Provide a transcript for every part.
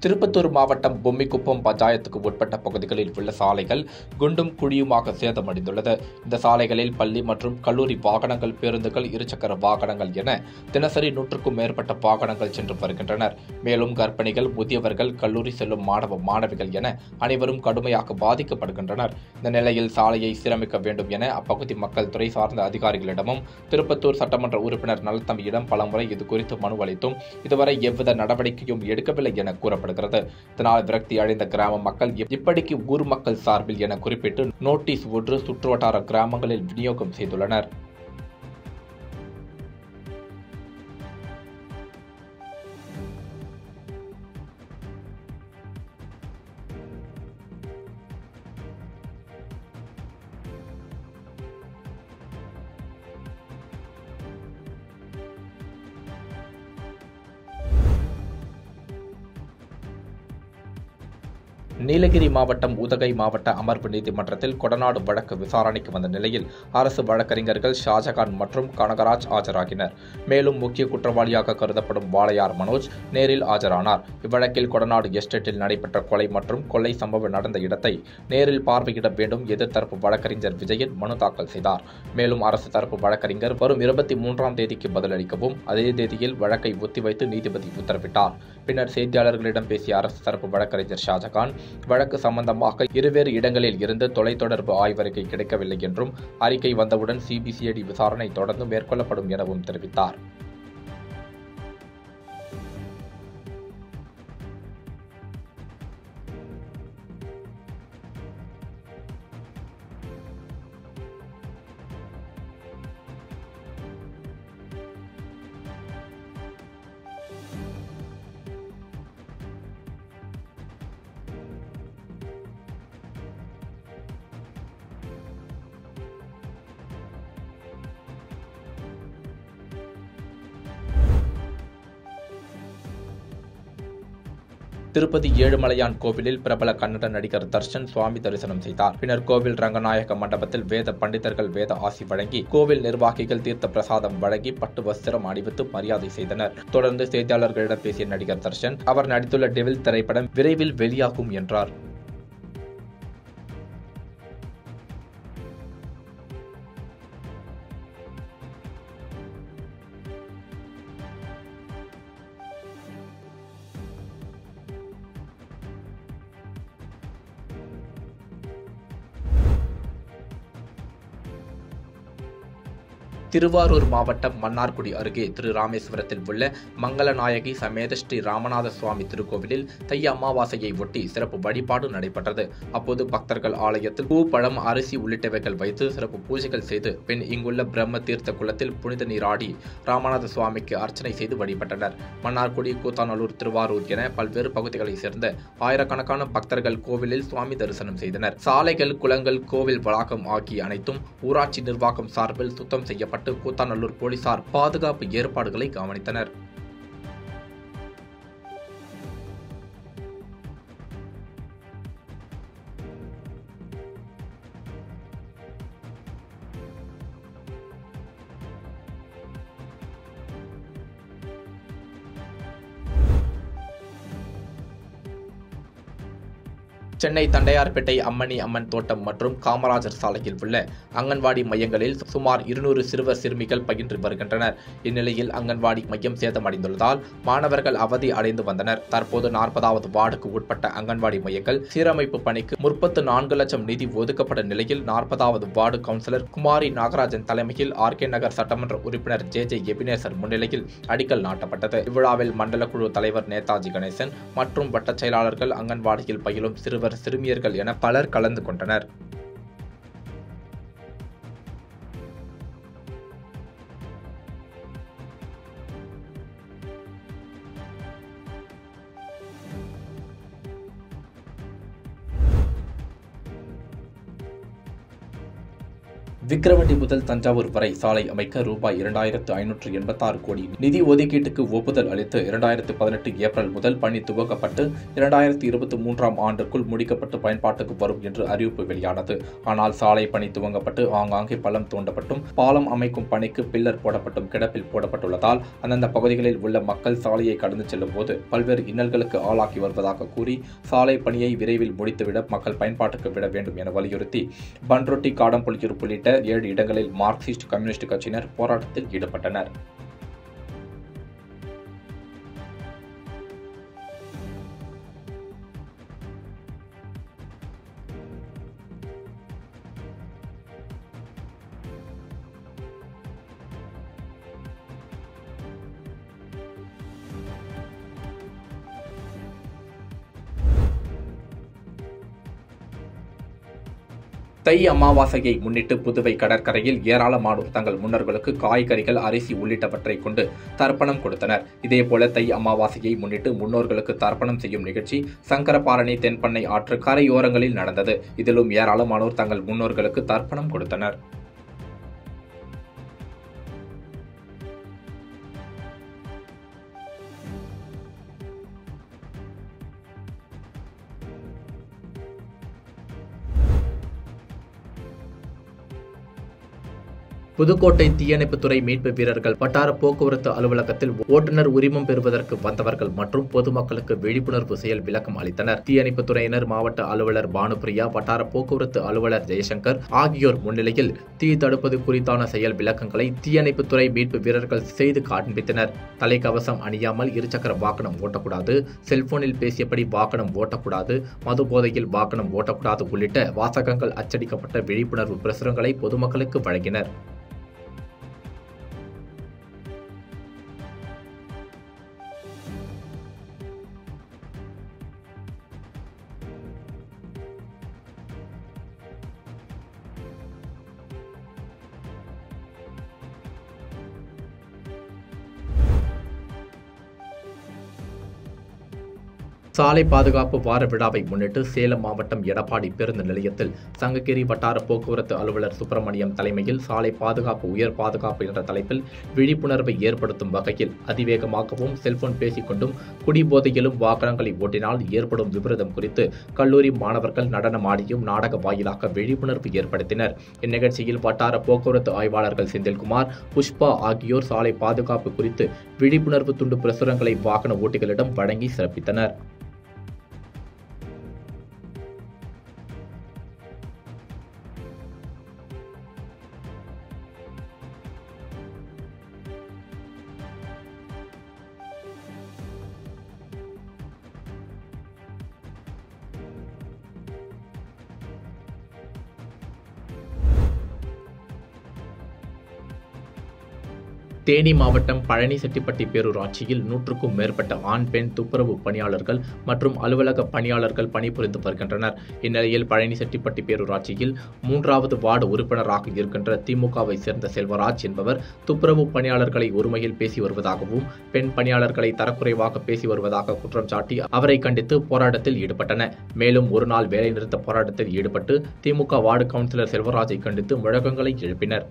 திருப்பத்தூர் மாவட்டம் பொம்மிக்குப்பம் பஞ்சாயத்துக்கு உட்பட்ட பகுதிகளில் உள்ள சாலைகள் குண்டும் குழியுமாக சேதமடைந்துள்ளது இந்த சாலைகளில் பள்ளி மற்றும் கல்லூரி வாகனங்கள் பேருந்துகள் இருசக்கர வாகனங்கள் என தினசரி நூற்றுக்கும் மேற்பட்ட வாகனங்கள் சென்று வருகின்றனர் மேலும் கர்ப்பிணிகள் முதியவர்கள் கல்லூரி செல்லும் மாணவ மாணவிகள் என அனைவரும் கடுமையாக பாதிக்கப்படுகின்றனர் இந்த நிலையில் சாலையை சீரமைக்க வேண்டும் என அப்பகுதி மக்கள் துறை சார்ந்த அதிகாரிகளிடமும் திருப்பத்தூர் சட்டமன்ற உறுப்பினர் நலத்தம்பியிடம் பலமுறை இது குறித்து மனு அளித்தும் இதுவரை எவ்வித நடவடிக்கையும் எடுக்கவில்லை என கூறப்படுகிறது இதனால் விரக்தி அடைந்த கிராம மக்கள் இப்- இப்படிக்கு ஊர் மக்கள் சார்பில் என குறிப்பிட்டு நோட்டீஸ் ஒன்று சுற்றுவட்டார கிராமங்களில் விநியோகம் செய்துள்ளனர் நீலகிரி மாவட்டம் உதகை மாவட்ட அமர்வு நீதிமன்றத்தில் கொடநாடு வழக்கு விசாரணைக்கு வந்த நிலையில் அரசு வழக்கறிஞர்கள் ஷாஜகான் மற்றும் கனகராஜ் ஆஜராகினர் மேலும் முக்கிய குற்றவாளியாக கருதப்படும் வாளையார் மனோஜ் நேரில் ஆஜரானார் இவ்வழக்கில் கொடநாடு எஸ்டேட்டில் நடைபெற்ற கொலை மற்றும் கொள்ளை சம்பவம் நடந்த இடத்தை நேரில் பார்வையிட வேண்டும் எதிர்த்தரப்பு வழக்கறிஞர் விஜயன் மனு தாக்கல் செய்தார் மேலும் அரசு தரப்பு வழக்கறிஞர் வரும் இருபத்தி மூன்றாம் தேதிக்கு பதிலளிக்கவும் அதே தேதியில் வழக்கை ஒத்திவைத்து நீதிபதி உத்தரவிட்டார் பின்னர் செய்தியாளர்களிடம் பேசிய அரசு தரப்பு வழக்கறிஞர் ஷாஜகான் வழக்கு சம்பந்தமாக இருவேறு இடங்களில் இருந்து தொலைத்தொடர்பு ஆய்வறிக்கை கிடைக்கவில்லை என்றும் அறிக்கை வந்தவுடன் சிபிசிஐடி விசாரணை தொடர்ந்து மேற்கொள்ளப்படும் எனவும் தெரிவித்தார் திருப்பதி ஏழுமலையான் கோவிலில் பிரபல கன்னட நடிகர் தர்ஷன் சுவாமி தரிசனம் செய்தார் பின்னர் கோவில் ரங்கநாயக மண்டபத்தில் வேத பண்டிதர்கள் வேத ஆசி வழங்கி கோவில் நிர்வாகிகள் தீர்த்த பிரசாதம் வழங்கி பட்டு வஸ்திரம் அணிவித்து மரியாதை செய்தனர் தொடர்ந்து செய்தியாளர்களிடம் பேசிய நடிகர் தர்ஷன் அவர் நடித்துள்ள டெவில் திரைப்படம் விரைவில் வெளியாகும் என்றார் திருவாரூர் மாவட்டம் மன்னார்குடி அருகே திரு ராமேஸ்வரத்தில் உள்ள மங்களநாயகி சமேத ஸ்ரீ ராமநாத சுவாமி திருக்கோவிலில் தை அமாவாசையை ஒட்டி சிறப்பு வழிபாடு நடைபெற்றது அப்போது பக்தர்கள் ஆலயத்தில் பூ பழம் அரிசி உள்ளிட்டவைகள் வைத்து சிறப்பு பூஜைகள் செய்து பின் இங்குள்ள பிரம்ம தீர்த்த குளத்தில் புனித நீராடி ராமநாத சுவாமிக்கு அர்ச்சனை செய்து வழிபட்டனர் மன்னார்குடி கூத்தாநல்லூர் திருவாரூர் என பல்வேறு பகுதிகளைச் சேர்ந்த ஆயிரக்கணக்கான பக்தர்கள் கோவிலில் சுவாமி தரிசனம் செய்தனர் சாலைகள் குளங்கள் கோவில் வளாகம் ஆகிய அனைத்தும் ஊராட்சி நிர்வாகம் சார்பில் சுத்தம் செய்யப்பட்டு கூத்தாநல்லூர் போலீசார் பாதுகாப்பு ஏற்பாடுகளை கவனித்தனர் சென்னை தண்டையார்பேட்டை அம்மணி அம்மன் தோட்டம் மற்றும் காமராஜர் சாலையில் உள்ள அங்கன்வாடி மையங்களில் சுமார் இருநூறு சிறுவர் சிறுமிகள் பயின்று வருகின்றனர் இந்நிலையில் அங்கன்வாடி மையம் சேதமடைந்துள்ளதால் மாணவர்கள் அவதி அடைந்து வந்தனர் தற்போது நாற்பதாவது வார்டுக்கு உட்பட்ட அங்கன்வாடி மையங்கள் சீரமைப்பு பணிக்கு முப்பத்து நான்கு லட்சம் நிதி ஒதுக்கப்பட்ட நிலையில் நாற்பதாவது வார்டு கவுன்சிலர் குமாரி நாகராஜன் தலைமையில் ஆர்கே நகர் சட்டமன்ற உறுப்பினர் ஜே ஜே எபினேசர் முன்னிலையில் அடிக்கல் நாட்டப்பட்டது இவ்விழாவில் மண்டல குழு தலைவர் நேதாஜி கணேசன் மற்றும் வட்டச் செயலாளர்கள் அங்கன்வாடியில் பயிலும் சிறுவர் சிறுமியர்கள் என பலர் கலந்து கொண்டனர் விக்கிரவண்டி முதல் தஞ்சாவூர் வரை சாலை அமைக்க ரூபாய் இரண்டாயிரத்து ஐநூற்று எண்பத்தாறு கோடி நிதி ஒதுக்கீட்டுக்கு ஒப்புதல் அளித்து இரண்டாயிரத்து பதினெட்டு ஏப்ரல் முதல் பணி துவக்கப்பட்டு இரண்டாயிரத்து இருபத்தி மூன்றாம் ஆண்டுக்குள் முடிக்கப்பட்டு பயன்பாட்டுக்கு வரும் என்று அறிவிப்பு வெளியானது ஆனால் சாலை பணி துவங்கப்பட்டு ஆங்காங்கே பள்ளம் தோண்டப்பட்டும் பாலம் அமைக்கும் பணிக்கு பில்லர் போடப்பட்டும் கிடப்பில் போடப்பட்டுள்ளதால் அந்தந்த பகுதிகளில் உள்ள மக்கள் சாலையை கடந்து செல்லும் போது பல்வேறு இன்னல்களுக்கு ஆளாக்கி வருவதாக கூறி சாலை பணியை விரைவில் முடித்துவிட மக்கள் பயன்பாட்டுக்கு விட வேண்டும் என வலியுறுத்தி பன்ரொட்டி காடம்புலியூர் உள்ளிட்ட ஏழு இடங்களில் மார்க்சிஸ்ட் கம்யூனிஸ்ட் கட்சியினர் போராட்டத்தில் ஈடுபட்டனர் தை அமாவாசையை முன்னிட்டு புதுவை கடற்கரையில் ஏராளமானோர் தங்கள் முன்னோர்களுக்கு காய்கறிகள் அரிசி உள்ளிட்டவற்றை கொண்டு தர்ப்பணம் கொடுத்தனர் இதேபோல தை அமாவாசையை முன்னிட்டு முன்னோர்களுக்கு தர்ப்பணம் செய்யும் நிகழ்ச்சி சங்கரபாரணி தென்பண்ணை ஆற்று கரையோரங்களில் நடந்தது இதிலும் ஏராளமானோர் தங்கள் முன்னோர்களுக்கு தர்ப்பணம் கொடுத்தனர் புதுக்கோட்டை தீயணைப்புத்துறை மீட்பு வீரர்கள் வட்டார போக்குவரத்து அலுவலகத்தில் ஓட்டுநர் உரிமம் பெறுவதற்கு வந்தவர்கள் மற்றும் பொதுமக்களுக்கு விழிப்புணர்வு செயல் விளக்கம் அளித்தனர் தீயணைப்புத்துறையினர் மாவட்ட அலுவலர் பானுபிரியா வட்டார போக்குவரத்து அலுவலர் ஜெயசங்கர் ஆகியோர் முன்னிலையில் தீ தடுப்பது குறித்தான செயல் விளக்கங்களை தீயணைப்புத்துறை மீட்பு வீரர்கள் செய்து காண்பித்தனர் தலைக்கவசம் அணியாமல் இருசக்கர வாகனம் ஓட்டக்கூடாது செல்போனில் பேசியபடி வாகனம் ஓட்டக்கூடாது மது போதையில் வாகனம் ஓட்டக்கூடாது உள்ளிட்ட வாசகங்கள் அச்சடிக்கப்பட்ட விழிப்புணர்வு பிரசுரங்களை பொதுமக்களுக்கு வழங்கினர் சாலை பாதுகாப்பு வார விழாவை முன்னிட்டு சேலம் மாவட்டம் எடப்பாடி பேருந்து நிலையத்தில் சங்ககிரி வட்டார போக்குவரத்து அலுவலர் சுப்பிரமணியம் தலைமையில் சாலை பாதுகாப்பு உயர் பாதுகாப்பு என்ற தலைப்பில் விழிப்புணர்வை ஏற்படுத்தும் வகையில் அதிவேகமாகவும் செல்போன் பேசிக்கொண்டும் குடிபோதையிலும் வாகனங்களை ஓட்டினால் ஏற்படும் விபரீதம் குறித்து கல்லூரி மாணவர்கள் நடனமாடியும் நாடக வாயிலாக விழிப்புணர்வு ஏற்படுத்தினர் இந்நிகழ்ச்சியில் வட்டார போக்குவரத்து ஆய்வாளர்கள் செந்தில்குமார் புஷ்பா ஆகியோர் சாலை பாதுகாப்பு குறித்து விழிப்புணர்வு துண்டு பிரசுரங்களை வாகன ஓட்டிகளிடம் வழங்கி சிறப்பித்தனர் தேனி மாவட்டம் பழனிசெட்டிப்பட்டி பேரூராட்சியில் நூற்றுக்கும் மேற்பட்ட ஆண் பெண் துப்புரவு பணியாளர்கள் மற்றும் அலுவலக பணியாளர்கள் பணிபுரிந்து வருகின்றனர் இந்நிலையில் பழனிசெட்டிப்பட்டி பேரூராட்சியில் மூன்றாவது வார்டு உறுப்பினராக இருக்கின்ற திமுகவை சேர்ந்த செல்வராஜ் என்பவர் துப்புரவு பணியாளர்களை ஒருமையில் பேசி வருவதாகவும் பெண் பணியாளர்களை தரக்குறைவாக பேசி வருவதாக குற்றம் சாட்டி அவரை கண்டித்து போராட்டத்தில் ஈடுபட்டன மேலும் ஒருநாள் வேலைநிறுத்த போராட்டத்தில் ஈடுபட்டு திமுக வார்டு கவுன்சிலர் செல்வராஜை கண்டித்து முழக்கங்களை எழுப்பினர்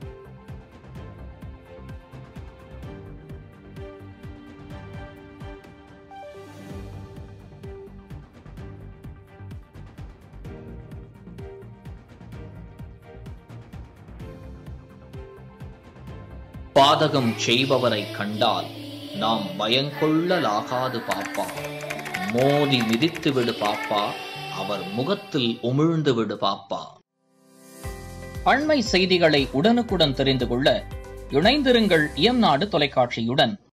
பாதகம் செய்பவரை கண்டால் நாம் பயங்கொள்ளலாகாது பாப்பா மோதி மிதித்து விடு பாப்பா அவர் முகத்தில் உமிழ்ந்து விடு பாப்பா அண்மை செய்திகளை உடனுக்குடன் தெரிந்து கொள்ள இணைந்திருங்கள் இயம்நாடு தொலைக்காட்சியுடன்